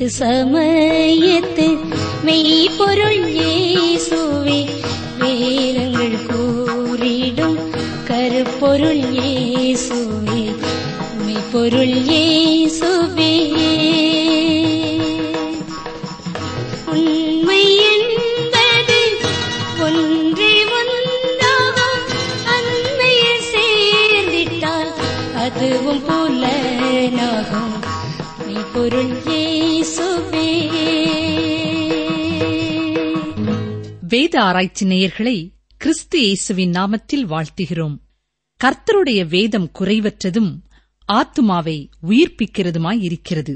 தீர்த்து சமயத்து மெய்ப்பொருள் இயேசுவே வேதங்கள் கூறிடும் கருப்பொருள் இயேசுவே மெய்ப்பொருள் இயேசுவே உண்மை என்பது ஒன்றே ஒன்றாகும் அன்மையில் சேர்ந்திட்டால் அதுவும் புலனாகும் மெய்ப்பொருள் இயேசுவே வேத ஆராய்ச்சி நேயர்களை கிறிஸ்து இயேசுவின் நாமத்தில் வாழ்த்துகிறோம் கர்த்தருடைய வேதம் குறைவற்றதும் ஆத்துமாவை உயிர்ப்பிக்கிறதுமாயிருக்கிறது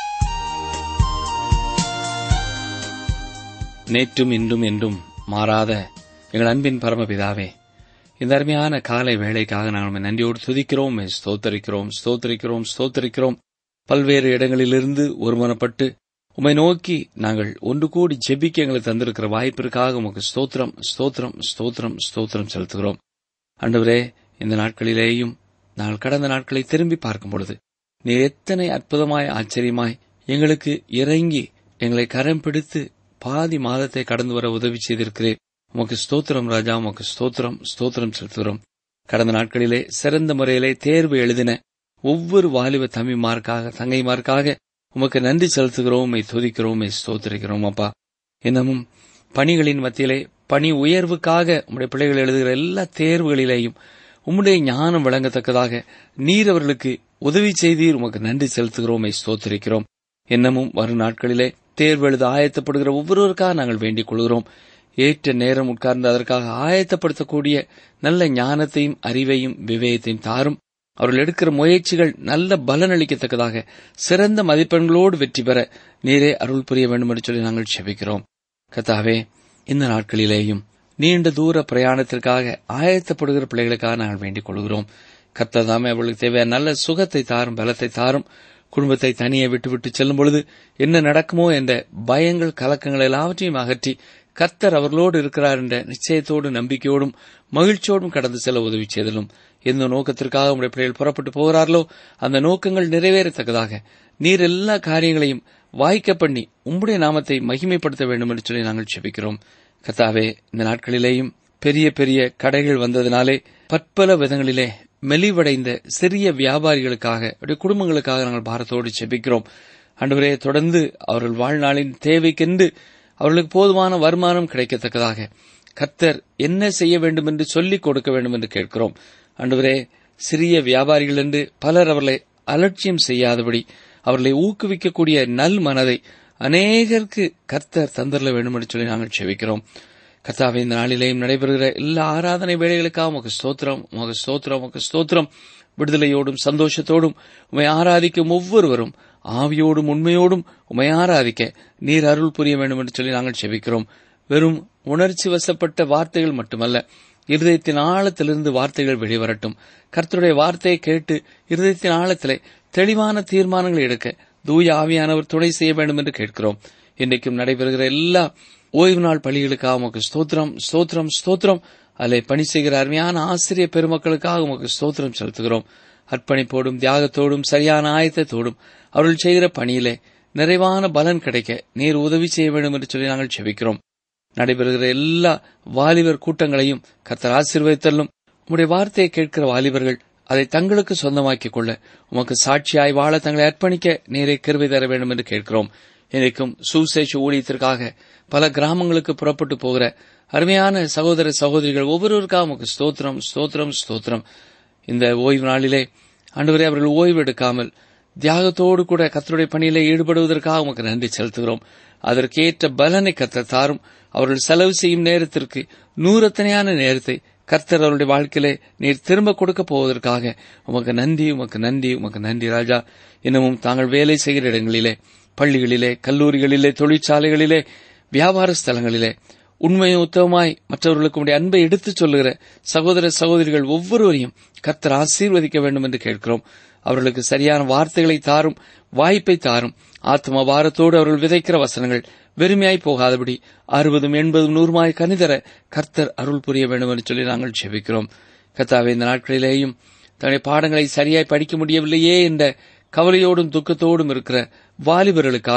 நேற்றும் இன்றும் என்றும் மாறாத எங்கள் அன்பின் பரமபிதாவே இந்த அருமையான காலை வேளைக்காக நாங்கள் உம்மை நன்றியோடு துதிக்கிறோம் உம்மை ஸ்தோத்தரிக்கிறோம் ஸ்தோத்தரிக்கிறோம் ஸ்தோத்தரிக்கிறோம் பல்வேறு இடங்களிலிருந்து ஒருமனப்பட்டு உம்மை நோக்கி நாங்கள் ஒன்று கூடி ஜெபிக்க எங்களுக்கு தந்திருக்கிற வாய்ப்பிற்காக உமக்கு ஸ்தோத்திரம் ஸ்தோத்திரம் ஸ்தோத்திரம் ஸ்தோத்திரம் செலுத்துகிறோம் ஆண்டவரே இந்த நாட்களிலேயும் நாங்கள் கடந்த நாட்களை திரும்பி பார்க்கும் பொழுது நீர் எத்தனை அற்புதமாய் ஆச்சரியமாய் எங்களுக்கு இறங்கி எங்களை கரம் பிடித்து பாதி மாதத்தை கடந்து வர உதவி செய்திருக்கிறேன் உமக்கு ஸ்தோத்திரம் ராஜா உமக்கு ஸ்தோத்திரம் ஸ்தோத்திரம் செலுத்துகிறோம் கடந்த நாட்களிலே சிறந்த முறையிலே தேர்வு எழுதின ஒவ்வொரு வாலிப தம்பிமார்க்காக தங்கைமார்க்காக உமக்கு நன்றி செலுத்துகிறோம் உம்மை துதிக்கிறோம் உம்மை ஸ்தோத்திரிக்கிறோம் அப்பா இன்னமும் பணிகளின் மத்தியிலே பணி உயர்வுக்காக உம்முடைய பிள்ளைகள் எழுதுகிற எல்லா தேர்வுகளிலேயும் உம்முடைய ஞானம் விளங்கத்தக்கதாக நீர் அவர்களுக்கு உதவி செய்தீர் உமக்கு நன்றி செலுத்துகிறோம் உம்மை ஸ்தோத்திரிக்கிறோம் இன்னமும் வரும் நாட்களிலே தேர்வு எழுத ஆயத்தப்படுகிற ஒவ்வொருவருக்காக நாங்கள் வேண்டிக் கொள்கிறோம் ஏற்ற நேரம் உட்கார்ந்து அதற்காக ஆயத்தப்படுத்தக்கூடிய நல்ல ஞானத்தையும் அறிவையும் விவேகத்தையும் தாரும் அவர்கள் எடுக்கிற முயற்சிகள் நல்ல பலனளிக்கத்தக்கதாக சிறந்த மதிப்பெண்களோடு வெற்றி பெற நீரே அருள் புரிய வேண்டும் என்று சொல்லி நாங்கள் செபிக்கிறோம் கத்தாவே இந்த நாட்களிலேயும் நீண்ட தூர பிரயாணத்திற்காக ஆயத்தப்படுகிற பிள்ளைகளுக்காக நாங்கள் வேண்டிக் கொள்கிறோம் கர்த்ததாமே அவர்களுக்கு தேவையான நல்ல சுகத்தை தாரும் பலத்தை தாரும் குடும்பத்தை தனியே விட்டுவிட்டு செல்லும் பொழுது என்ன நடக்குமோ என்ற பயங்கள் கலக்கங்கள் எல்லாவற்றையும் அகற்றி கர்த்தர் அவர்களோடு இருக்கிறார் என்ற நிச்சயத்தோடு நம்பிக்கையோடும் மகிழ்ச்சியோடும் கடந்து செல்ல உதவி செய்தலும் எந்த நோக்கத்திற்காக உடைய பிள்ளைகள் புறப்பட்டு போகிறார்களோ அந்த நோக்கங்கள் நிறைவேறத்தக்கதாக நீர் எல்லா காரியங்களையும் வாய்க்க பண்ணி உம்முடைய நாமத்தை மகிமைப்படுத்த வேண்டும் என்று சொல்லி நாங்கள் செபிக்கிறோம் கத்தாவே இந்த நாட்களிலேயும் பெரிய பெரிய கடைகள் வந்ததினாலே பற்பல விதங்களிலே மெலிவடைந்த சிறிய வியாபாரிகளுக்காக அவருடைய குடும்பங்களுக்காக நாங்கள் பாரத்தோடு செபிக்கிறோம் ஆண்டவரே தொடர்ந்து அவர்கள் வாழ்நாளின் தேவைக்கென்று அவர்களுக்கு போதுமான வருமானம் கிடைக்கத்தக்கதாக கர்த்தர் என்ன செய்ய வேண்டும் என்று சொல்லிக் கொடுக்க வேண்டும் என்று கேட்கிறோம் ஆண்டவரே சிறிய வியாபாரிகள் என்று பலர் அவர்களை அலட்சியம் செய்யாதபடி அவர்களை ஊக்குவிக்கக்கூடிய நல் மனதை அநேகருக்கு கர்த்தர் தந்தரல வேண்டும் என்று சொல்லி நாங்கள் செபிக்கிறோம் கர்த்தாவே இந்த நாளிலேயும் நடைபெறுகிற எல்லா ஆராதனை வேலைகளுக்காக உமக்கு ஸ்தோத்திரம் உமக்கு ஸ்தோத்திரம் உமக்கு ஸ்தோத்திரம் விடுதலையோடும் சந்தோஷத்தோடும் உமை ஆராதிக்கும் ஒவ்வொருவரும் ஆவியோடும் உண்மையோடும் உமை ஆராதிக்க நீர் அருள் புரிய வேண்டும் என்று சொல்லி நாங்கள் செபிக்கிறோம் வெறும் உணர்ச்சி வசப்பட்ட வார்த்தைகள் மட்டுமல்ல இருதயத்தின் ஆழத்திலிருந்து வார்த்தைகள் வெளிவரட்டும் கர்த்தருடைய வார்த்தையை கேட்டு இருதயத்தின் ஆழத்திலே தெளிவான தீர்மானங்களை எடுக்க தூய ஆவியானவர் துணை செய்ய வேண்டும் என்று கேட்கிறோம் இன்றைக்கும் நடைபெறுகிற எல்லா ஓய்வு நாள் பள்ளிகளுக்காக உமக்கு ஸ்தோத்திரம் ஸ்தோத்திரம் ஸ்தோத்திரம் அதில் பணி செய்கிற அருமையான ஆசிரியர் பெருமக்களுக்காக உமக்கு ஸ்தோத்திரம் செலுத்துகிறோம் அர்ப்பணிப்போடும் தியாகத்தோடும் சரியான ஆயத்தத்தோடும் அவர்கள் செய்கிற பணியிலே நிறைவான பலன் கிடைக்க நீர் உதவி செய்ய வேண்டும் என்று சொல்லி நாங்கள் செபிக்கிறோம் நடைபெறுகிற எல்லா வாலிபர் கூட்டங்களையும் கர்த்தர் ஆசீர்வதித்தல்லும் உம்முடைய வார்த்தையை கேட்கிற வாலிபர்கள் அதை தங்களுக்கு சொந்தமாக்கிக் கொள்ள உமக்கு சாட்சியாய் வாழ தங்களை அர்ப்பணிக்க நீரை கருவை தர வேண்டும் என்று கேட்கிறோம் இன்றைக்கும் சுசேஷ ஊழியத்திற்காக பல கிராமங்களுக்கு புறப்பட்டு போகிற அருமையான சகோதர சகோதரிகள் ஒவ்வொருவருக்காக உமக்கு ஸ்தோத்திரம் ஸ்தோத்திரம் ஸ்தோத்திரம் இந்த ஓய்வு நாளிலே ஆண்டவரே அவர்கள் ஓய்வு எடுக்காமல் தியாகத்தோடு கூட கத்தருடைய பணியிலே ஈடுபடுவதற்காக உமக்கு நன்றி செலுத்துகிறோம் அதற்கேற்ற பலனை கத்த தாரும் அவர்கள் செலவு செய்யும் நேரத்திற்கு நூறத்தனையான நேரத்தை கர்த்தர் அவருடைய வாழ்க்கையிலே நீர் திரும்ப கொடுக்க போவதற்காக உமக்கு நன்றி உமக்கு நன்றி உமக்கு நன்றி ராஜா இன்னமும் தாங்கள் வேலை செய்கிற இடங்களிலே பள்ளிகளிலே கல்லூரிகளிலே தொழிற்சாலைகளிலே வியாபார ஸ்தலங்களிலே உண்மையும் உத்தவமாய் மற்றவர்களுக்கு உடைய அன்பை எடுத்துச் சொல்லுகிற சகோதர சகோதரிகள் ஒவ்வொருவரையும் கர்த்தர் ஆசீர்வதிக்க வேண்டும் என்று கேட்கிறோம் அவர்களுக்கு சரியான வார்த்தைகளை தாரும் வாய்ப்பை தாரும் ஆத்ம பாரத்தோடு அவர்கள் விதைக்கிற வசனங்கள் வெறுமையாய் போகாதபடி அறுபதும் எண்பதும் நூறுமாய் கனிதர கர்த்தர் அருள் புரிய வேண்டும் என்று சொல்லி நாங்கள் செபிக்கிறோம் கர்த்தாவே இந்த நாட்களிலேயும் தன்னுடைய பாடங்களை சரியாய் படிக்க முடியவில்லையே என்ற கவலையோடும் துக்கத்தோடும் இருக்கிற வாலிபர்களுக்காக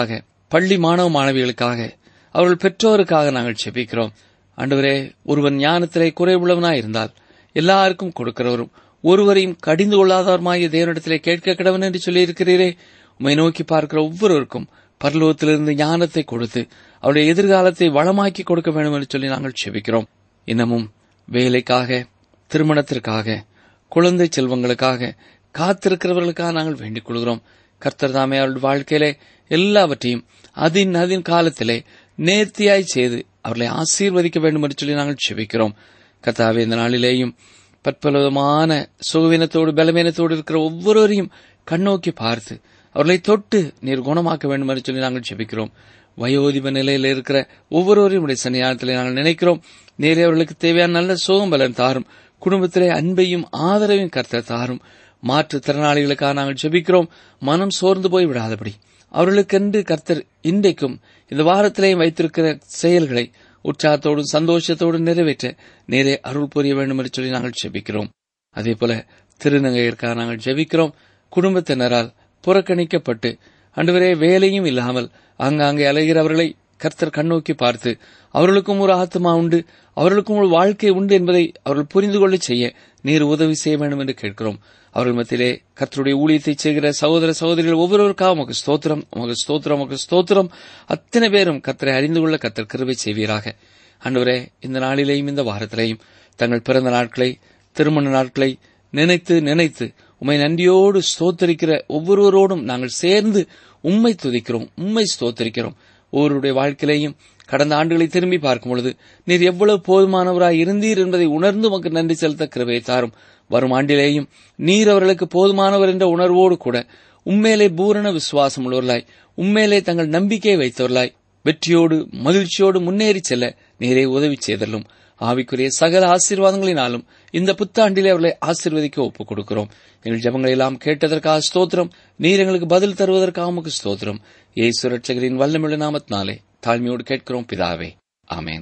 பள்ளி மாணவ மாணவிகளுக்காக அவர்கள் பெற்றோருக்காக நாங்கள் செபிக்கிறோம் ஆண்டவரே ஒருவன் ஞானத்திலே குறைவுள்ளவனாய் இருந்தால் எல்லாருக்கும் கொடுக்கிறவரும் ஒருவரையும் கடிந்து கொள்ளாதவருமாய தேவனிடத்திலே கேட்க கிடவன் என்று சொல்லியிருக்கிறீரே உம்மை நோக்கி பார்க்கிற ஒவ்வொருவருக்கும் பரலோகத்திலிருந்து ஞானத்தை கொடுத்து அவருடைய எதிர்காலத்தை வளமாக்கி கொடுக்க வேண்டும் என்று சொல்லி நாங்கள் செபிக்கிறோம் இன்னமும் வேலைக்காக திருமணத்திற்காக குழந்தை செல்வங்களுக்காக காத்திருக்கிறவர்களுக்காக நாங்கள் வேண்டிக் கொள்கிறோம் கர்த்தர் தாமே அவருடைய வாழ்க்கையிலே எல்லாவற்றையும் அதின் அதின் காலத்திலே நேர்த்தியாய் செய்து அவர்களை ஆசீர்வதிக்க வேண்டும் என்று சொல்லி நாங்கள் செபிக்கிறோம் கர்த்தாவே இந்த நாளிலேயும் பற்பலவிதமான சுகவீனத்தோடு பலவீனத்தோடு இருக்கிற ஒவ்வொருவரையும் கண்ணோக்கி பார்த்து அவர்களை தொட்டு நீர் குணமாக்க வேண்டும் என்று சொல்லி நாங்கள் ஜெபிக்கிறோம் வயோதிப நிலையில் இருக்கிற ஒவ்வொருவரையும் உடைய சன்னியானத்திலே நாங்கள் நினைக்கிறோம் நேரே அவர்களுக்கு தேவையான நல்ல சுகம் பலன் தாரும் குடும்பத்திலே அன்பையும் ஆதரவையும் கர்த்தர் தாரும் மாற்றுத்திறனாளிகளுக்காக நாங்கள் ஜெபிக்கிறோம் மனம் சோர்ந்து போய் விடாதபடி அவர்களுக்கென்று கர்த்தர் இன்றைக்கும் இந்த வாரத்திலேயும் வைத்திருக்கிற செயல்களை உற்சாகத்தோடும் சந்தோஷத்தோடும் நிறைவேற்ற நேரே அருள் புரிய வேண்டும் என்று சொல்லி நாங்கள் ஜெபிக்கிறோம் அதே போல திருநங்கையருக்காக நாங்கள் ஜெபிக்கிறோம் குடும்பத்தினரால் புறக்கணிக்கப்பட்டு அன்றுவரே வேலையும் இல்லாமல் ஆங்காங்கே அலைகிறவர்களை கர்த்தர் கண்ணோக்கி பார்த்து அவர்களுக்கும் ஒரு ஆத்மா உண்டு அவர்களுக்கும் ஒரு வாழ்க்கை உண்டு என்பதை அவர்கள் புரிந்து கொள்ள செய்ய நீர் உதவி செய்ய வேண்டும் என்று கேட்கிறோம் அவர்கள் மத்தியிலே கர்த்தருடைய ஊழியத்தை செய்கிற சகோதர சகோதரிகள் ஒவ்வொருவருக்காக உமக்கு ஸ்தோத்திரம் உமக்கு ஸ்தோத்திரம் உமக்கு ஸ்தோத்திரம் அத்தனை பேரும் கர்த்தரை அறிந்து கொள்ள கர்த்தர் கிருபை செய்வீராக அன்றுவரே இந்த நாளிலேயும் இந்த வாரத்திலேயும் தங்கள் பிறந்த நாட்களை திருமண நாட்களை நினைத்து நினைத்து உம்மை நன்றியோடு ஸ்தோத்தரிக்கிற ஒவ்வொருவரோடும் நாங்கள் சேர்ந்து உம்மை துதிக்கிறோம் உம்மை ஸ்தோத்தரிக்கிறோம் ஒவ்வொருடைய வாழ்க்கையிலேயும் கடந்த ஆண்டுகளை திரும்பி பார்க்கும் பொழுது நீர் எவ்வளவு போதுமானவராய் இருந்தீர் என்பதை உணர்ந்து உமக்கு நன்றி செலுத்த கிருபையை தாரும் வரும் ஆண்டிலேயும் நீர் அவர்களுக்கு போதுமானவர் என்ற உணர்வோடு கூட உம்மேலே பூரண விசுவாசம் உள்ளவர்களாய் உம்மேலே தங்கள் நம்பிக்கையை வைத்தவர்களாய் வெற்றியோடு மகிழ்ச்சியோடு முன்னேறி செல்ல நீரே உதவி செய்தலும் ஆவிக்குரிய சகல ஆசீர்வாதங்களினாலும் இந்த புத்தாண்டிலே அவர்களை ஆசீர்வதிக்க ஒப்புக் கொடுக்கிறோம் எங்கள் ஜபங்களை எல்லாம் கேட்டதற்காக ஸ்தோத்திரம் நீர் எங்களுக்கு பதில் தருவதற்காக உமக்கு ஸ்தோத்திரம் ஏசு ரட்சகரின் வல்லமிழ நாமத்தினாலே தாழ்மையோடு கேட்கிறோம் பிதாவே ஆமேன்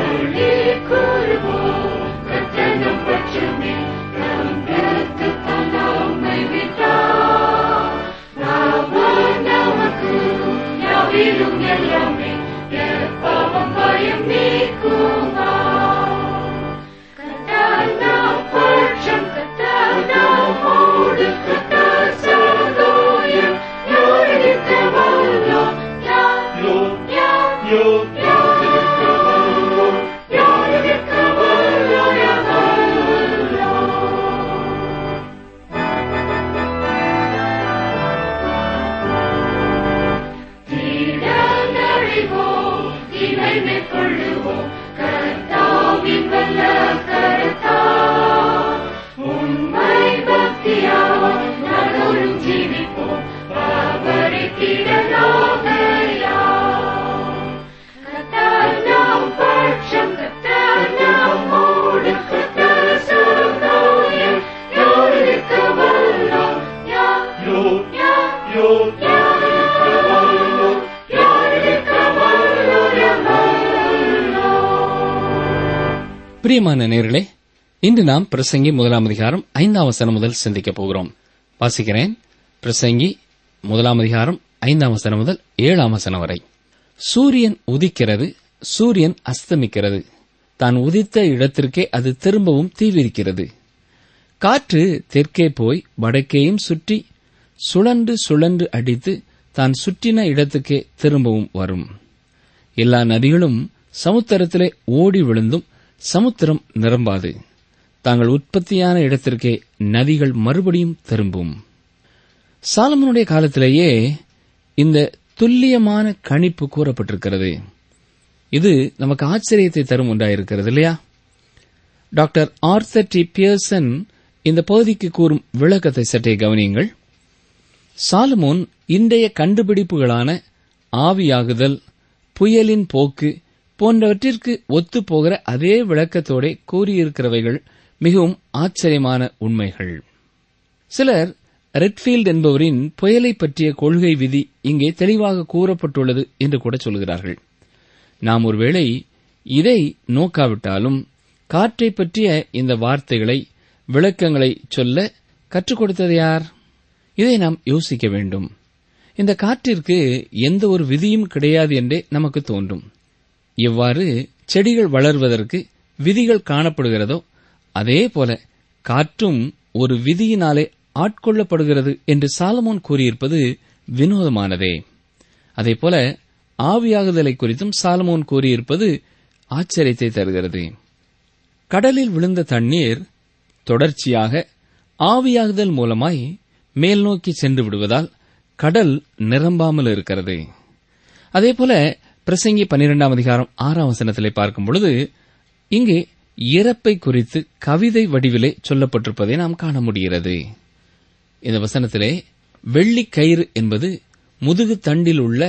பிரியமான நேர்களே இன்று நாம் பிரசங்கி முதலாம் அதிகாரம் ஐந்தாம் வசனம் முதல் சிந்திக்கப் போகிறோம் வாசிக்கிறேன் பிரசங்கி முதலாம் அதிகாரம் ஐந்தாம் வசனம் முதல் ஏழாம் வசனம் வரை சூரியன் உதிக்கிறது சூரியன் அஸ்தமிக்கிறது தான் உதித்த இடத்திற்கே அது திரும்பவும் தீவிரிக்கிறது காற்று தெற்கே போய் வடக்கேயும் சுற்றி சுழன்று சுழன்று அடித்து தான் சுற்றின இடத்துக்கே திரும்பவும் வரும் எல்லா நதிகளும் சமுத்திரத்திலே ஓடி விழுந்தும் சமுத்திரம் நிரம்பாது தாங்கள் உற்பத்தியான இடத்திற்கே நதிகள் மறுபடியும் திரும்பும் சாலமனுடைய காலத்திலேயே இந்த துல்லியமான கணிப்பு கூறப்பட்டிருக்கிறது இது நமக்கு ஆச்சரியத்தை தரும் ஒன்றாயிருக்கிறது இல்லையா டாக்டர் ஆர்த்தர் டி பியர்சன் இந்த பகுதிக்கு கூறும் விளக்கத்தை சற்றே கவனியுங்கள் சாலமோன் இன்றைய கண்டுபிடிப்புகளான ஆவியாகுதல் புயலின் போக்கு போன்றவற்றிற்கு ஒத்துப்போகிற அதே விளக்கத்தோட கூறியிருக்கிறவைகள் மிகவும் ஆச்சரியமான உண்மைகள் சிலர் ரெட்ஃபீல்ட் என்பவரின் புயலை பற்றிய கொள்கை விதி இங்கே தெளிவாக கூறப்பட்டுள்ளது என்று கூட சொல்கிறார்கள் நாம் ஒருவேளை இதை நோக்காவிட்டாலும் காற்றை பற்றிய இந்த வார்த்தைகளை விளக்கங்களை சொல்ல கற்றுக் கொடுத்தது யார் இதை நாம் யோசிக்க வேண்டும் இந்த காற்றிற்கு எந்த ஒரு விதியும் கிடையாது என்றே நமக்கு தோன்றும் எவ்வாறு செடிகள் வளர்வதற்கு விதிகள் காணப்படுகிறதோ அதே போல காற்றும் ஒரு விதியினாலே ஆட்கொள்ளப்படுகிறது என்று சாலமோன் கூறியிருப்பது வினோதமானதே அதேபோல ஆவியாகுதலை குறித்தும் சாலமோன் கூறியிருப்பது ஆச்சரியத்தை தருகிறது கடலில் விழுந்த தண்ணீர் தொடர்ச்சியாக ஆவியாகுதல் மூலமாய் மேல் நோக்கி சென்று விடுவதால் கடல் நிரம்பாமல் இருக்கிறது அதேபோல பிரசங்கி பன்னிரெண்டாம் அதிகாரம் ஆறாம் வசனத்திலே பார்க்கும் பொழுது இங்கே இறப்பை குறித்து கவிதை வடிவிலே சொல்லப்பட்டிருப்பதை நாம் காண முடிகிறது இந்த வசனத்திலே வெள்ளி கயிறு என்பது முதுகு தண்டில் உள்ள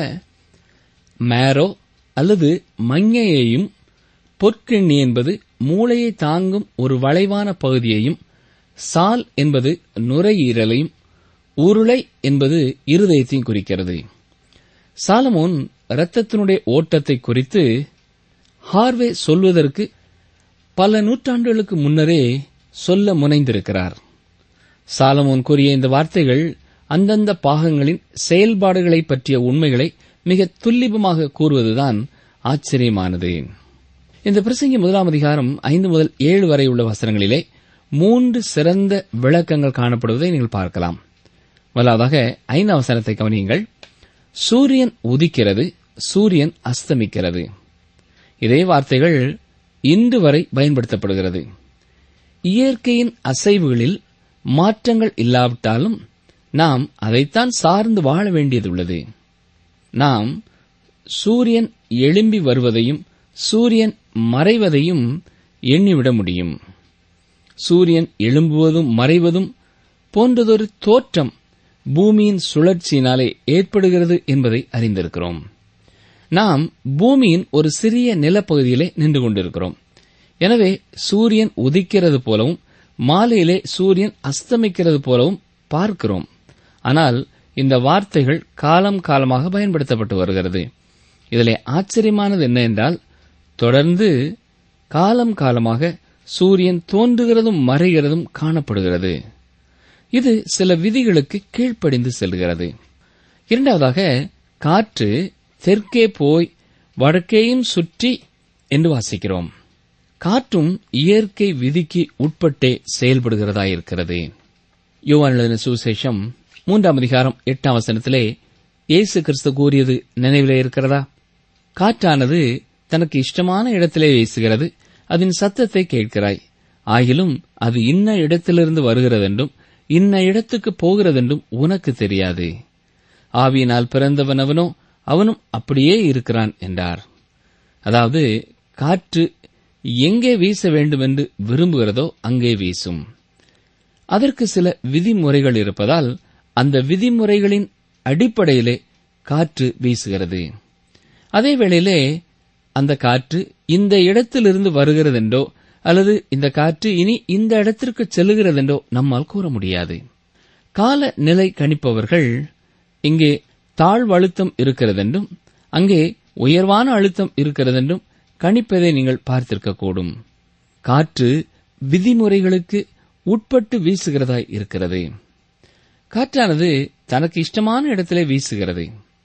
மேரோ அல்லது மங்கையையும் பொற்கிண்ணி என்பது மூளையை தாங்கும் ஒரு வளைவான பகுதியையும் சால் என்பது நுரையீரலையும் உருளை என்பது இருதயத்தையும் குறிக்கிறது சாலமோன் இரத்தத்தினுடைய ஓட்டத்தை குறித்து ஹார்வே சொல்வதற்கு பல நூற்றாண்டுகளுக்கு முன்னரே சொல்ல முனைந்திருக்கிறார் சாலமோன் கூறிய இந்த வார்த்தைகள் அந்தந்த பாகங்களின் செயல்பாடுகளை பற்றிய உண்மைகளை மிக துல்லிபமாக கூறுவதுதான் ஆச்சரியமானது இந்த பிரசங்கி முதலாம் அதிகாரம் ஐந்து முதல் ஏழு வரை உள்ள வசனங்களிலே மூன்று சிறந்த விளக்கங்கள் காணப்படுவதை நீங்கள் பார்க்கலாம் முதலாவதாக ஐந்தாம் வசனத்தை கவனியுங்கள் சூரியன் உதிக்கிறது சூரியன் அஸ்தமிக்கிறது இதே வார்த்தைகள் இன்று வரை பயன்படுத்தப்படுகிறது இயற்கையின் அசைவுகளில் மாற்றங்கள் இல்லாவிட்டாலும் நாம் அதைத்தான் சார்ந்து வாழ வேண்டியதுள்ளது நாம் சூரியன் எழும்பி வருவதையும் சூரியன் மறைவதையும் எண்ணிவிட முடியும் சூரியன் எழும்புவதும் மறைவதும் போன்றதொரு தோற்றம் பூமியின் சுழற்சியினாலே ஏற்படுகிறது என்பதை அறிந்திருக்கிறோம் நாம் பூமியின் ஒரு சிறிய நிலப்பகுதியிலே நின்று கொண்டிருக்கிறோம் எனவே சூரியன் உதிக்கிறது போலவும் மாலையிலே சூரியன் அஸ்தமிக்கிறது போலவும் பார்க்கிறோம் ஆனால் இந்த வார்த்தைகள் காலம் காலமாக பயன்படுத்தப்பட்டு வருகிறது இதிலே ஆச்சரியமானது என்ன என்றால் தொடர்ந்து காலம் காலமாக சூரியன் தோன்றுகிறதும் மறைகிறதும் காணப்படுகிறது இது சில விதிகளுக்கு கீழ்ப்படிந்து செல்கிறது இரண்டாவதாக காற்று தெற்கே போய் வடக்கேயும் சுற்றி என்று வாசிக்கிறோம் காற்றும் இயற்கை விதிக்கு உட்பட்டே செயல்படுகிறதாயிருக்கிறது யோவான் எழுதின சுவிசேஷம் மூன்றாம் அதிகாரம் எட்டாம் வசனத்திலே இயேசு கிறிஸ்து கூறியது நினைவிலே இருக்கிறதா காற்றானது தனக்கு இஷ்டமான இடத்திலே வீசுகிறது அதன் சத்தத்தை கேட்கிறாய் ஆகிலும் அது இன்ன இடத்திலிருந்து வருகிறதென்றும் இன்ன இடத்துக்கு போகிறதென்றும் உனக்கு தெரியாது ஆவியினால் பிறந்தவன் அவனோ அவனும் அப்படியே இருக்கிறான் என்றார் அதாவது காற்று எங்கே வீச வேண்டுமென்று விரும்புகிறதோ அங்கே வீசும் அதற்கு சில விதிமுறைகள் இருப்பதால் அந்த விதிமுறைகளின் அடிப்படையிலே காற்று வீசுகிறது அதே வேளையிலே அந்த காற்று இந்த இடத்திலிருந்து வருகிறதென்றோ அல்லது இந்த காற்று இனி இந்த இடத்திற்கு செல்லுகிறதென்றோ நம்மால் கூற முடியாது கால நிலை கணிப்பவர்கள் இங்கே தாழ்வு அழுத்தம் இருக்கிறதென்றும் அங்கே உயர்வான அழுத்தம் இருக்கிறதென்றும் கணிப்பதை நீங்கள் பார்த்திருக்கக்கூடும் காற்று விதிமுறைகளுக்கு உட்பட்டு வீசுகிறதாய் இருக்கிறது காற்றானது தனக்கு இஷ்டமான இடத்திலே வீசுகிறது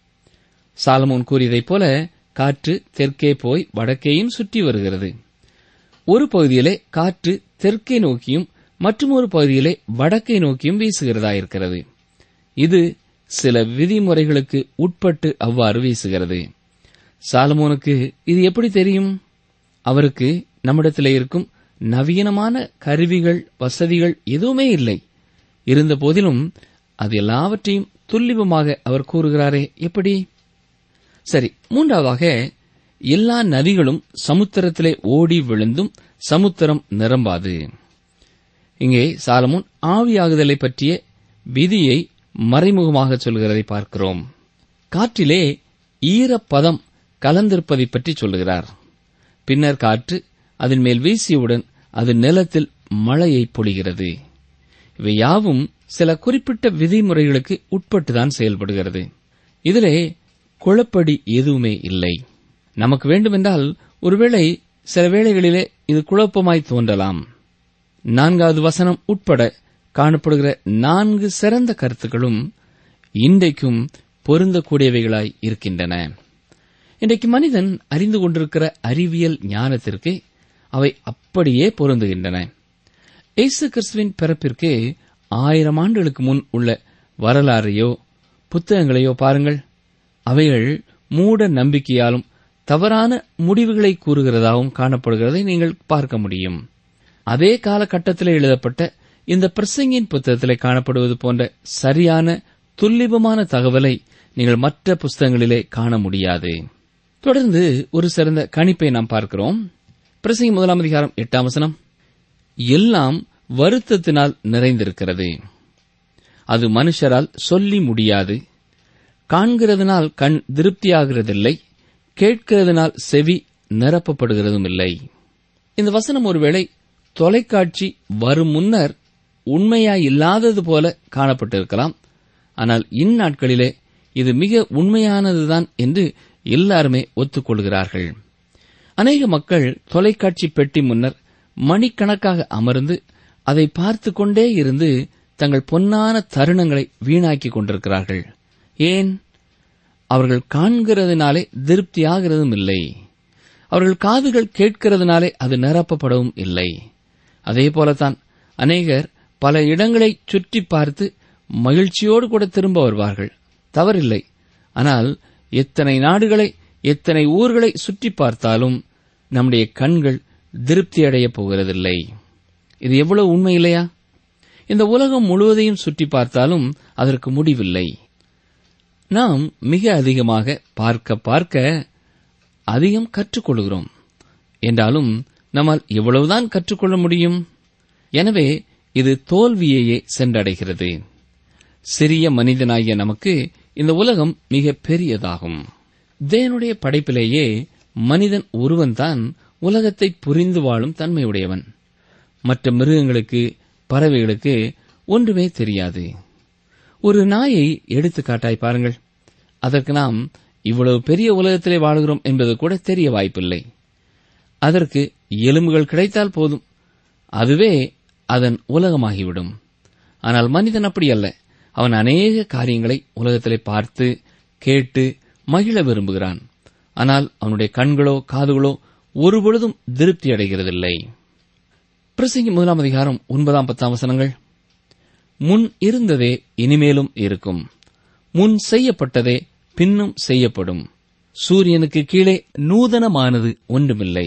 சாலமோன் கூறியதைப் போல காற்று தெற்கே போய் வடக்கேயும் சுற்றி வருகிறது ஒரு பகுதியிலே காற்று தெற்கை நோக்கியும் மற்றும் ஒரு பகுதியிலே வடக்கை நோக்கியும் வீசுகிறதாயிருக்கிறது இது சில விதிமுறைகளுக்கு உட்பட்டு அவ்வாறு வீசுகிறது சாலமோனுக்கு இது எப்படி தெரியும் அவருக்கு நம்மிடத்திலே இருக்கும் நவீனமான கருவிகள் வசதிகள் எதுவுமே இல்லை இருந்த போதிலும் அது எல்லாவற்றையும் துல்லிபமாக அவர் கூறுகிறாரே எப்படி சரி மூன்றாவதாக எல்லா நதிகளும் சமுத்திரத்திலே ஓடி விழுந்தும் சமுத்திரம் நிரம்பாது இங்கே சாலமுன் ஆவியாகுதலை பற்றிய விதியை மறைமுகமாக சொல்கிறதை பார்க்கிறோம் காற்றிலே ஈரப்பதம் கலந்திருப்பதை பற்றி சொல்லுகிறார் பின்னர் காற்று அதன் மேல் வீசியவுடன் அது நிலத்தில் மழையை பொழிகிறது இவை யாவும் சில குறிப்பிட்ட விதிமுறைகளுக்கு உட்பட்டுதான் செயல்படுகிறது இதிலே குழப்படி எதுவுமே இல்லை நமக்கு வேண்டுமென்றால் ஒருவேளை சில வேளைகளிலே இது குழப்பமாய் தோன்றலாம் நான்காவது வசனம் உட்பட காணப்படுகிற நான்கு சிறந்த கருத்துக்களும் இன்றைக்கும் பொருந்தக்கூடியவைகளாய் இருக்கின்றன இன்றைக்கு மனிதன் அறிந்து கொண்டிருக்கிற அறிவியல் ஞானத்திற்கு அவை அப்படியே பொருந்துகின்றன இயேசு கிறிஸ்துவின் பிறப்பிற்கு ஆயிரம் ஆண்டுகளுக்கு முன் உள்ள வரலாறையோ புத்தகங்களையோ பாருங்கள் அவைகள் மூட நம்பிக்கையாலும் தவறான முடிவுகளை கூறுகிறதாகவும் காணப்படுகிறதை நீங்கள் பார்க்க முடியும் அதே காலகட்டத்தில் எழுதப்பட்ட இந்த பிரசங்கின் புத்தகத்திலே காணப்படுவது போன்ற சரியான துல்லிபமான தகவலை நீங்கள் மற்ற புஸ்தகங்களிலே காண முடியாது தொடர்ந்து ஒரு சிறந்த கணிப்பை நாம் பார்க்கிறோம் பிரசங்கி முதலாம் அதிகாரம் எட்டாம் வசனம் எல்லாம் வருத்தத்தினால் நிறைந்திருக்கிறது அது மனுஷரால் சொல்லி முடியாது காண்கிறதுனால் கண் திருப்தியாகிறதில்லை கேட்கிறதுனால் செவி நிரப்பப்படுகிறதும் இல்லை இந்த வசனம் ஒருவேளை தொலைக்காட்சி வரும் முன்னர் உண்மையாயில்லாதது போல காணப்பட்டிருக்கலாம் ஆனால் இந்நாட்களிலே இது மிக உண்மையானதுதான் என்று எல்லாருமே ஒத்துக்கொள்கிறார்கள் அநேக மக்கள் தொலைக்காட்சி பெட்டி முன்னர் மணிக்கணக்காக அமர்ந்து அதை பார்த்து கொண்டே இருந்து தங்கள் பொன்னான தருணங்களை வீணாக்கிக் கொண்டிருக்கிறார்கள் ஏன் அவர்கள் காண்கிறதுனாலே திருப்தியாகிறதும் இல்லை அவர்கள் காதுகள் கேட்கிறதுனாலே அது நிரப்பப்படவும் இல்லை அதே போலத்தான் அநேகர் பல இடங்களை சுற்றி பார்த்து மகிழ்ச்சியோடு கூட திரும்ப வருவார்கள் தவறில்லை ஆனால் எத்தனை நாடுகளை எத்தனை ஊர்களை சுற்றி பார்த்தாலும் நம்முடைய கண்கள் திருப்தி அடையப் போகிறதில்லை இது எவ்வளவு உண்மை இல்லையா இந்த உலகம் முழுவதையும் சுற்றி பார்த்தாலும் அதற்கு முடிவில்லை நாம் மிக அதிகமாக பார்க்க பார்க்க அதிகம் கற்றுக்கொள்கிறோம் என்றாலும் நம்மால் எவ்வளவுதான் கற்றுக்கொள்ள முடியும் எனவே இது தோல்வியையே சென்றடைகிறது சிறிய மனிதனாகிய நமக்கு இந்த உலகம் மிக பெரியதாகும் தேவனுடைய படைப்பிலேயே மனிதன் ஒருவன்தான் உலகத்தை புரிந்து வாழும் தன்மையுடையவன் மற்ற மிருகங்களுக்கு பறவைகளுக்கு ஒன்றுமே தெரியாது ஒரு நாயை எடுத்துக்காட்டாய் பாருங்கள் அதற்கு நாம் இவ்வளவு பெரிய உலகத்திலே வாழுகிறோம் என்பது கூட தெரிய வாய்ப்பில்லை அதற்கு எலும்புகள் கிடைத்தால் போதும் அதுவே அதன் உலகமாகிவிடும் ஆனால் மனிதன் அப்படி அல்ல அவன் அநேக காரியங்களை உலகத்திலே பார்த்து கேட்டு மகிழ விரும்புகிறான் ஆனால் அவனுடைய கண்களோ காதுகளோ ஒருபொழுதும் திருப்தி அடைகிறதில்லை பிரசங்கி முதலாம் அதிகாரம் ஒன்பதாம் பத்தாம் வசனங்கள் முன் இருந்ததே இனிமேலும் இருக்கும் முன் செய்யப்பட்டதே பின்னும் செய்யப்படும் சூரியனுக்கு கீழே நூதனமானது ஒன்றுமில்லை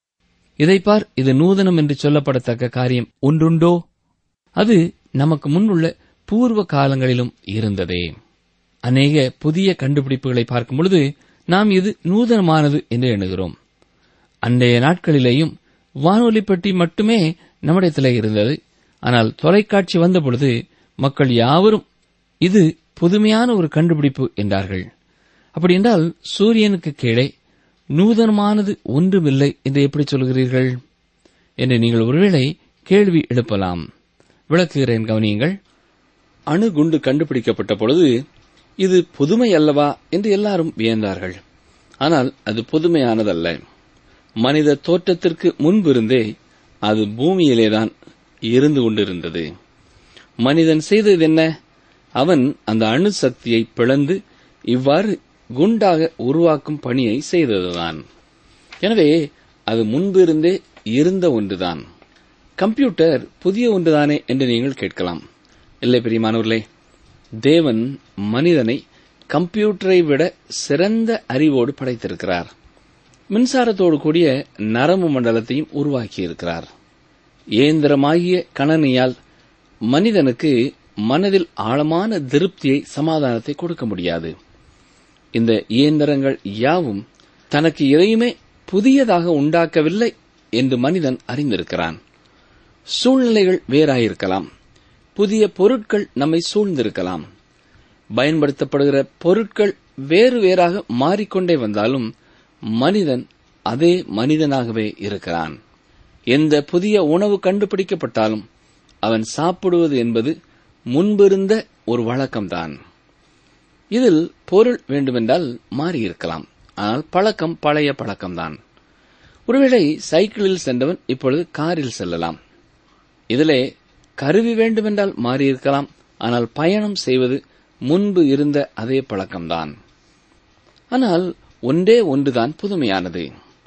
இதை பார் இது நூதனம் என்று சொல்லப்படத்தக்க காரியம் ஒன்றுண்டோ அது நமக்கு முன்னுள்ள பூர்வ காலங்களிலும் இருந்ததே அநேக புதிய கண்டுபிடிப்புகளை பார்க்கும் பொழுது நாம் இது நூதனமானது என்று எண்ணுகிறோம் அன்றைய நாட்களிலேயும் வானொலி பெட்டி மட்டுமே நம்மிடத்திலே இருந்தது ஆனால் தொலைக்காட்சி வந்தபொழுது மக்கள் யாவரும் இது புதுமையான ஒரு கண்டுபிடிப்பு என்றார்கள் அப்படி என்றால் சூரியனுக்கு கீழே நூதனமானது ஒன்றுமில்லை என்று எப்படி சொல்கிறீர்கள் என்று நீங்கள் ஒருவேளை கேள்வி எழுப்பலாம் விளக்குகிறேன் கவனியுங்கள் அணுகுண்டு கண்டுபிடிக்கப்பட்ட பொழுது இது புதுமை அல்லவா என்று எல்லாரும் வியந்தார்கள் ஆனால் அது புதுமையானதல்ல மனித தோற்றத்திற்கு முன்பிருந்தே அது பூமியிலேதான் இருந்து கொண்டிருந்தது மனிதன் செய்தது என்ன அவன் அந்த அணு சக்தியை பிளந்து இவ்வாறு குண்டாக உருவாக்கும் பணியை செய்ததுதான் எனவே அது முன்பிருந்தே இருந்த ஒன்றுதான் கம்ப்யூட்டர் புதிய ஒன்றுதானே என்று நீங்கள் கேட்கலாம் இல்லை பிரியமானவர்களே தேவன் மனிதனை கம்ப்யூட்டரை விட சிறந்த அறிவோடு படைத்திருக்கிறார் மின்சாரத்தோடு கூடிய நரம்பு மண்டலத்தையும் உருவாக்கியிருக்கிறார் இயந்திரமாகிய கணனியால் மனிதனுக்கு மனதில் ஆழமான திருப்தியை சமாதானத்தை கொடுக்க முடியாது இந்த இயந்திரங்கள் யாவும் தனக்கு எதையுமே புதியதாக உண்டாக்கவில்லை என்று மனிதன் அறிந்திருக்கிறான் சூழ்நிலைகள் வேறாயிருக்கலாம் புதிய பொருட்கள் நம்மை சூழ்ந்திருக்கலாம் பயன்படுத்தப்படுகிற பொருட்கள் வேறு வேறாக மாறிக்கொண்டே வந்தாலும் மனிதன் அதே மனிதனாகவே இருக்கிறான் எந்த புதிய உணவு கண்டுபிடிக்கப்பட்டாலும் அவன் சாப்பிடுவது என்பது முன்பிருந்த ஒரு வழக்கம்தான் இதில் பொருள் வேண்டுமென்றால் மாறியிருக்கலாம் ஆனால் பழக்கம் பழைய பழக்கம்தான் ஒருவேளை சைக்கிளில் சென்றவன் இப்பொழுது காரில் செல்லலாம் இதிலே கருவி வேண்டுமென்றால் மாறியிருக்கலாம் ஆனால் பயணம் செய்வது முன்பு இருந்த அதே பழக்கம்தான் ஆனால் ஒன்றே ஒன்றுதான் புதுமையானது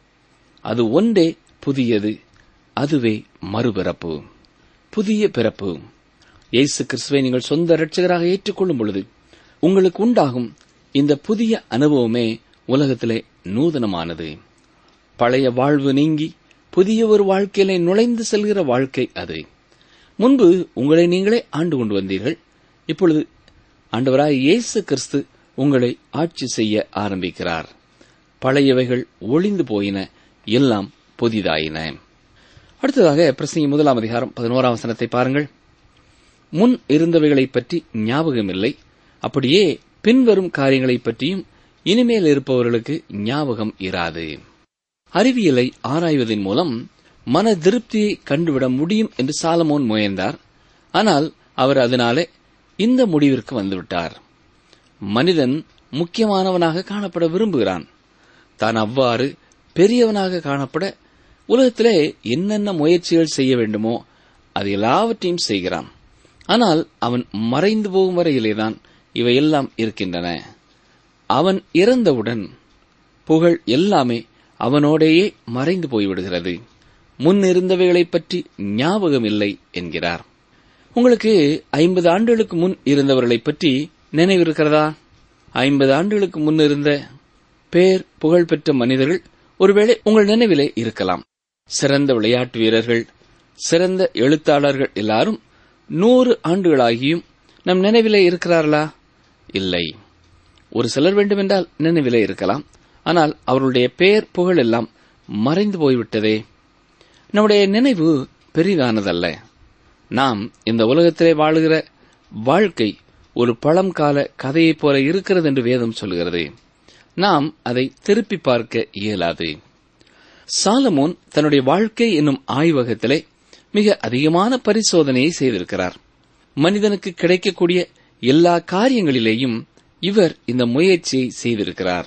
அது ஒன்றே புதியது அதுவே மறுபிறப்பு புதிய பிறப்பு இயேசு கிறிஸ்துவை நீங்கள் சொந்த இரட்சகராக ஏற்றுக்கொள்ளும் பொழுது உங்களுக்கு உண்டாகும் இந்த புதிய அனுபவமே உலகத்திலே நூதனமானது பழைய வாழ்வு நீங்கி புதிய ஒரு வாழ்க்கையிலே நுழைந்து செல்கிற வாழ்க்கை அது முன்பு உங்களை நீங்களே ஆண்டு கொண்டு வந்தீர்கள் இப்பொழுது ஆண்டவராய் இயேசு கிறிஸ்து உங்களை ஆட்சி செய்ய ஆரம்பிக்கிறார் பழையவைகள் ஒளிந்து போயின எல்லாம் புதிதாயின அடுத்ததாக பிரசங்கி முதலாம் அதிகாரம் பதினோராம் வசனத்தை பாருங்கள் முன் இருந்தவைகளைப் பற்றி ஞாபகமில்லை அப்படியே பின்வரும் காரியங்களைப் பற்றியும் இனிமேல் இருப்பவர்களுக்கு ஞாபகம் இராது அறிவியலை ஆராய்வதன் மூலம் மன திருப்தியை கண்டுவிட முடியும் என்று சாலமோன் முயன்றார் ஆனால் அவர் அதனாலே இந்த முடிவிற்கு வந்துவிட்டார் மனிதன் முக்கியமானவனாக காணப்பட விரும்புகிறான் தான் அவ்வாறு பெரியவனாக காணப்பட உலகத்திலே என்னென்ன முயற்சிகள் செய்ய வேண்டுமோ அது எல்லாவற்றையும் செய்கிறான் ஆனால் அவன் மறைந்து போகும் வரையிலேதான் இவையெல்லாம் இருக்கின்றன அவன் இறந்தவுடன் புகழ் எல்லாமே அவனோடேயே மறைந்து போய்விடுகிறது முன் இருந்தவைகளைப் பற்றி ஞாபகம் இல்லை என்கிறார் உங்களுக்கு ஐம்பது ஆண்டுகளுக்கு முன் இருந்தவர்களைப் பற்றி நினைவு இருக்கிறதா ஐம்பது ஆண்டுகளுக்கு முன் இருந்த பேர் புகழ்பெற்ற மனிதர்கள் ஒருவேளை உங்கள் நினைவிலே இருக்கலாம் சிறந்த விளையாட்டு வீரர்கள் சிறந்த எழுத்தாளர்கள் எல்லாரும் நூறு ஆண்டுகளாகியும் நம் நினைவிலே இருக்கிறார்களா இல்லை ஒரு சிலர் வேண்டுமென்றால் நினைவிலே இருக்கலாம் ஆனால் அவர்களுடைய பெயர் புகழ் எல்லாம் மறைந்து போய்விட்டதே நம்முடைய நினைவு பெரிதானதல்ல நாம் இந்த உலகத்திலே வாழுகிற வாழ்க்கை ஒரு பழங்கால கதையைப் போல இருக்கிறது என்று வேதம் சொல்கிறது நாம் அதை திருப்பி பார்க்க இயலாது சாலமோன் தன்னுடைய வாழ்க்கை என்னும் ஆய்வகத்திலே மிக அதிகமான பரிசோதனையை செய்திருக்கிறார் மனிதனுக்கு கிடைக்கக்கூடிய எல்லா காரியங்களிலேயும் இவர் இந்த முயற்சியை செய்திருக்கிறார்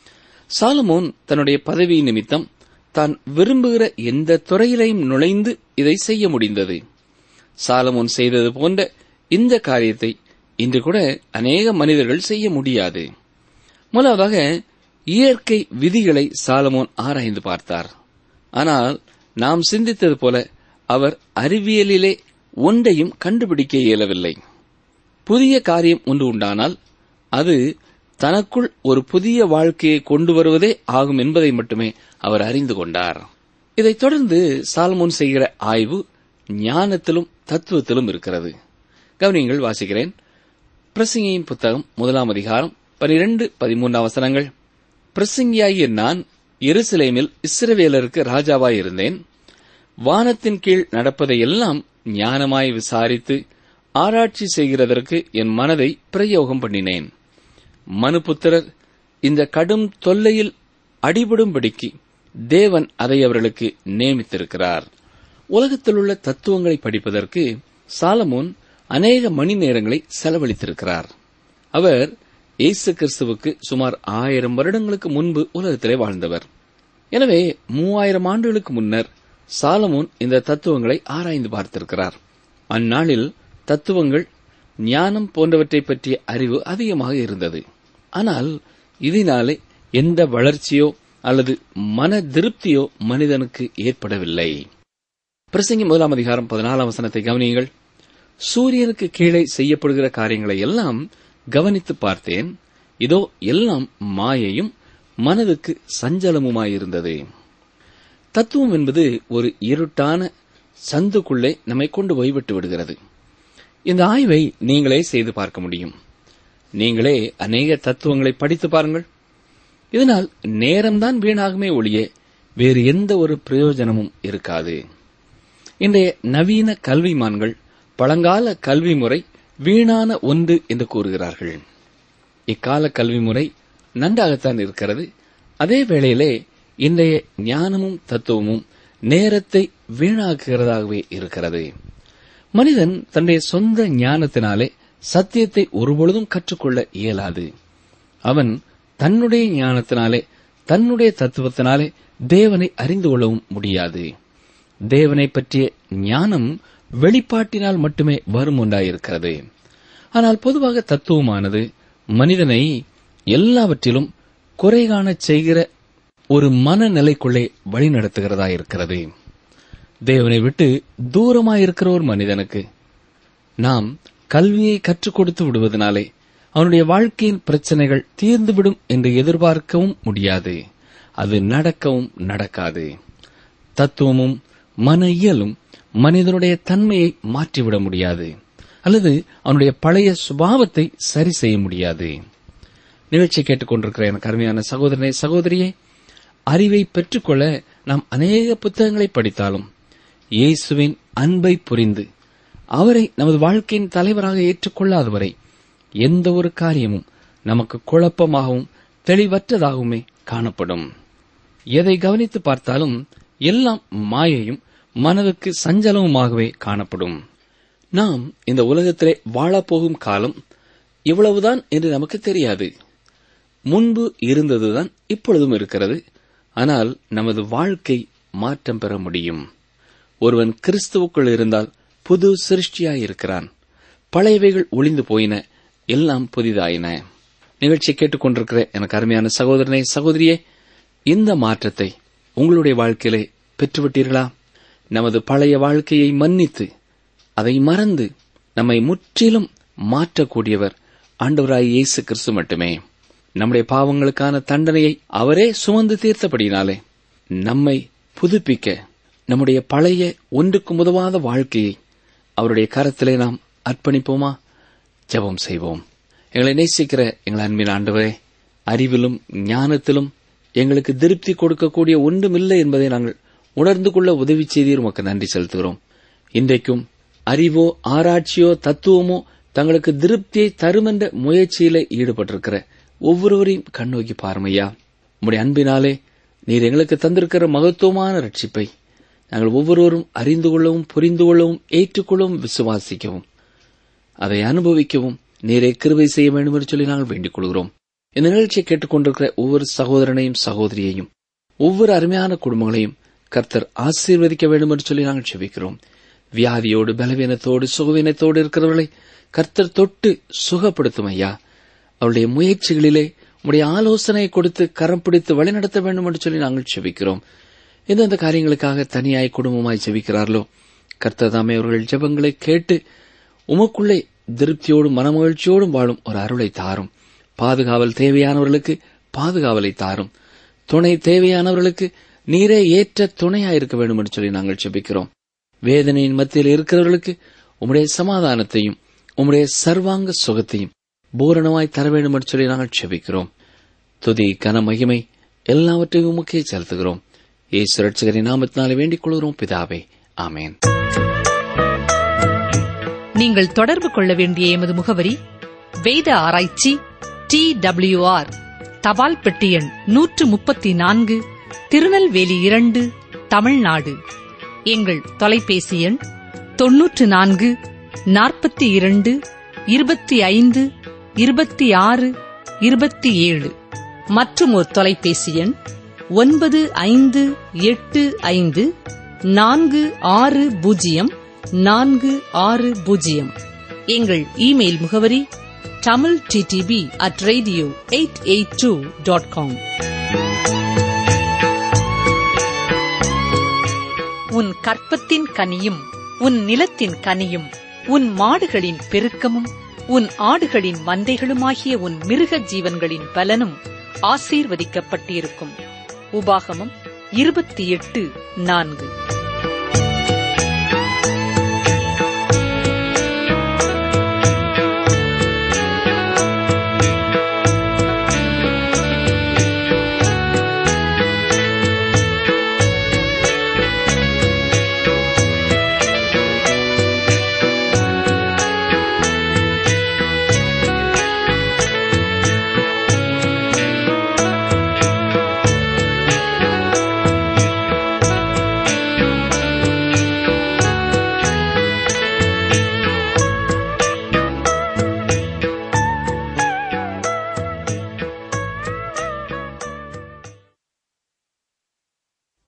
சாலமோன் தன்னுடைய பதவி நிமித்தம் தான் விரும்புகிற எந்த துறையிலையும் நுழைந்து இதை செய்ய முடிந்தது சாலமோன் செய்தது போன்ற இந்த காரியத்தை இன்று கூட அநேக மனிதர்கள் செய்ய முடியாது முதலாவதாக இயற்கை விதிகளை சாலமோன் ஆராய்ந்து பார்த்தார் ஆனால் நாம் சிந்தித்தது போல அவர் அறிவியலிலே ஒன்றையும் கண்டுபிடிக்க இயலவில்லை புதிய காரியம் ஒன்று உண்டானால் அது தனக்குள் ஒரு புதிய வாழ்க்கையை கொண்டு வருவதே ஆகும் என்பதை மட்டுமே அவர் அறிந்து கொண்டார் இதைத் தொடர்ந்து சால்மோன் செய்கிற ஆய்வு ஞானத்திலும் தத்துவத்திலும் இருக்கிறது கவனியங்கள் வாசிக்கிறேன் பிரசங்கியின் புத்தகம் முதலாம் அதிகாரம் பனிரெண்டு பதிமூன்றாம் வசனங்கள் பிரசங்கியாகிய நான் எருசலேமில் இஸ்ரவேலருக்கு ராஜாவாயிருந்தேன் வானத்தின் கீழ் நடப்பதையெல்லாம் ஞானமாய் விசாரித்து ஆராய்ச்சி செய்கிறதற்கு என் மனதை பிரயோகம் பண்ணினேன் மனுபுத்திரர் இந்த கடும் தொல்லையில் அடிபடும்படிக்கு தேவன் அதை அவர்களுக்கு நியமித்திருக்கிறார் உலகத்தில் உள்ள தத்துவங்களை படிப்பதற்கு சாலமோன் அநேக மணி நேரங்களை செலவழித்திருக்கிறார் அவர் இயேசு கிறிஸ்துவுக்கு சுமார் ஆயிரம் வருடங்களுக்கு முன்பு உலகத்திலே வாழ்ந்தவர் எனவே மூவாயிரம் ஆண்டுகளுக்கு முன்னர் சாலமோன் இந்த தத்துவங்களை ஆராய்ந்து பார்த்திருக்கிறார் அந்நாளில் தத்துவங்கள் ஞானம் போன்றவற்றை பற்றிய அறிவு அதிகமாக இருந்தது ஆனால் இதனாலே எந்த வளர்ச்சியோ அல்லது மன திருப்தியோ மனிதனுக்கு ஏற்படவில்லை பிரசங்கி முதலாம் அதிகாரம் பதினாலாம் வசனத்தை கவனியுங்கள் சூரியனுக்கு கீழே செய்யப்படுகிற காரியங்களை எல்லாம் கவனித்து பார்த்தேன் இதோ எல்லாம் மாயையும் மனதுக்கு சஞ்சலமுமாயிருந்தது தத்துவம் என்பது ஒரு இருட்டான சந்துக்குள்ளே நம்மை கொண்டு போய் விட்டு விடுகிறது இந்த ஆய்வை நீங்களே செய்து பார்க்க முடியும் நீங்களே அநேக தத்துவங்களை படித்து பாருங்கள் இதனால் நேரம்தான் வீணாகுமே ஒழிய வேறு எந்த ஒரு பிரயோஜனமும் இருக்காது இன்றைய நவீன கல்விமான்கள் பழங்கால கல்வி முறை வீணான ஒன்று என்று கூறுகிறார்கள் இக்கால கல்வி முறை நன்றாகத்தான் இருக்கிறது அதே வேளையிலே இன்றைய ஞானமும் தத்துவமும் நேரத்தை வீணாக்குகிறதாகவே இருக்கிறது மனிதன் தன்னுடைய சொந்த ஞானத்தினாலே சத்தியத்தை ஒருபொழுதும் கற்றுக்கொள்ள இயலாது அவன் தன்னுடைய ஞானத்தினாலே தன்னுடைய தத்துவத்தினாலே தேவனை அறிந்து கொள்ளவும் முடியாது தேவனை பற்றிய ஞானம் வெளிப்பாட்டினால் மட்டுமே வரும் ஒன்றாயிருக்கிறது ஆனால் பொதுவாக தத்துவமானது மனிதனை எல்லாவற்றிலும் குறை காணச் செய்கிற ஒரு மனநிலைக்குள்ளே வழிநடத்துகிறதா இருக்கிறது தேவனை விட்டு தூரமாயிருக்கிற ஒரு மனிதனுக்கு நாம் கல்வியை கற்றுக் கொடுத்து விடுவதனாலே அவனுடைய வாழ்க்கையின் பிரச்சனைகள் தீர்ந்துவிடும் என்று எதிர்பார்க்கவும் முடியாது அது நடக்கவும் நடக்காது தத்துவமும் மன இயலும் மனிதனுடைய தன்மையை மாற்றிவிட முடியாது அல்லது அவனுடைய பழைய சுபாவத்தை சரி செய்ய முடியாது நிகழ்ச்சி கேட்டுக்கொண்டிருக்கிற எனக்கு அருமையான சகோதரனே சகோதரியே அறிவை பெற்றுக்கொள்ள நாம் அநேக புத்தகங்களை படித்தாலும் இயேசுவின் அன்பை புரிந்து அவரை நமது வாழ்க்கையின் தலைவராக ஏற்றுக்கொள்ளாதவரை எந்த ஒரு காரியமும் நமக்கு குழப்பமாகவும் தெளிவற்றதாகவுமே காணப்படும் எதை கவனித்து பார்த்தாலும் எல்லாம் மாயையும் மனதுக்கு சஞ்சலமுமாகவே காணப்படும் நாம் இந்த உலகத்திலே வாழப்போகும் காலம் இவ்வளவுதான் என்று நமக்கு தெரியாது முன்பு இருந்ததுதான் இப்பொழுதும் இருக்கிறது ஆனால் நமது வாழ்க்கை மாற்றம் பெற முடியும் ஒருவன் கிறிஸ்துவுக்குள் இருந்தால் புது சிருஷ்டியாயிருக்கிறான் பழையவைகள் ஒளிந்து போயின எல்லாம் புதிதாயின நிகழ்ச்சி கேட்டுக்கொண்டிருக்கிற எனக்கு அருமையான சகோதரனே சகோதரியே இந்த மாற்றத்தை உங்களுடைய வாழ்க்கையிலே பெற்றுவிட்டீர்களா நமது பழைய வாழ்க்கையை மன்னித்து அதை மறந்து நம்மை முற்றிலும் மாற்றக்கூடியவர் ஆண்டவராய் இயேசு கிறிஸ்து மட்டுமே நம்முடைய பாவங்களுக்கான தண்டனையை அவரே சுமந்து தீர்த்தபடினாலே நம்மை புதுப்பிக்க நம்முடைய பழைய ஒன்றுக்கு உதவாத வாழ்க்கையை அவருடைய கரத்திலே நாம் அர்ப்பணிப்போமா ஜெபம் செய்வோம் எங்களை நேசிக்கிற எங்கள் அன்பின் ஆண்டவரே அறிவிலும் ஞானத்திலும் எங்களுக்கு திருப்தி கொடுக்கக்கூடிய ஒன்றுமில்லை என்பதை நாங்கள் உணர்ந்து கொள்ள உதவி செய்தீர் உமக்கு நன்றி செலுத்துகிறோம் இன்றைக்கும் அறிவோ ஆராய்ச்சியோ தத்துவமோ தங்களுக்கு திருப்தியை தரும் என்ற முயற்சியில ஈடுபட்டிருக்கிற ஒவ்வொருவரையும் கண்ணோக்கி பார்மையா உம்முடைய அன்பினாலே நீர் எங்களுக்கு தந்திருக்கிற மகத்துவமான ரட்சிப்பை நாங்கள் ஒவ்வொருவரும் அறிந்து கொள்ளவும் புரிந்து கொள்ளவும் ஏற்றுக்கொள்ளவும் விசுவாசிக்கவும் அதை அனுபவிக்கவும் நீரே கிருபை செய்ய வேண்டும் என்று சொல்லி நாங்கள் வேண்டிக் கொள்கிறோம் இந்த நிகழ்ச்சியை கேட்டுக்கொண்டிருக்கிற ஒவ்வொரு சகோதரனையும் சகோதரியையும் ஒவ்வொரு அருமையான குடும்பங்களையும் கர்த்தர் ஆசீர்வதிக்க வேண்டும் என்று சொல்லி நாங்கள் செபிக்கிறோம் வியாதியோடு பலவீனத்தோடு சுகவீனத்தோடு இருக்கிறவர்களை கர்த்தர் தொட்டு சுகப்படுத்தும் ஐயா அவருடைய முயற்சிகளிலே உடைய ஆலோசனை கொடுத்து கரம் பிடித்து வழிநடத்த வேண்டும் என்று சொல்லி நாங்கள் செபிக்கிறோம் எந்தெந்த காரியங்களுக்காக தனியாய் குடும்பமாய் செபிக்கிறார்களோ கர்த்தர் தாமே அவர்கள் ஜெபங்களை கேட்டு உமக்குள்ளே திருப்தியோடும் மனமகிழ்ச்சியோடும் வாழும் ஒரு அருளை தாரும் பாதுகாவல் தேவையானவர்களுக்கு பாதுகாவலை தாரும் துணை தேவையானவர்களுக்கு நீரே ஏற்ற துணையாயிருக்க வேண்டும் என்று சொல்லி நாங்கள் செபிக்கிறோம் வேதனையின் மத்தியில் இருக்கிறவர்களுக்கு உம்முடைய சமாதானத்தையும் உம்முடைய சர்வாங்க சுகத்தையும் பூரணமாய் தர வேண்டும் என்று சொல்லி நாங்கள் செபிக்கிறோம் துதி கன மகிமை எல்லாவற்றையும் உமக்கே செலுத்துகிறோம் இயேசு ரட்சகரின் நாமத்தினாலே வேண்டிக் கொள்கிறோம் பிதாவே ஆமேன் நீங்கள் தொடர்பு கொள்ள வேண்டிய எமது முகவரி வேத ஆராய்ச்சி டி ஆர் தபால் பெட்டி எண் நூற்று முப்பத்தி நான்கு திருநெல்வேலி இரண்டு தமிழ்நாடு எங்கள் தொலைபேசி எண் தொன்னூற்று நான்கு நாற்பத்தி இரண்டு இருபத்தி ஐந்து இருபத்தி ஆறு இருபத்தி ஏழு மற்றும் ஒரு தொலைபேசி எண் ஒன்பது ஐந்து எட்டு ஐந்து நான்கு ஆறு பூஜ்ஜியம் நான்கு ஆறு பூஜ்ஜியம் எங்கள் இமெயில் முகவரி Tamil DTP at radio eight eight two dot com உன் கற்பத்தின் கனியும் உன் நிலத்தின் கனியும் உன் மாடுகளின் பெருக்கமும் உன் ஆடுகளின் மந்தைகளுமாகிய உன் மிருக ஜீவன்களின் பலனும் ஆசீர்வதிக்கப்பட்டிருக்கும் உபாகமம் இருபத்தி எட்டு நான்கு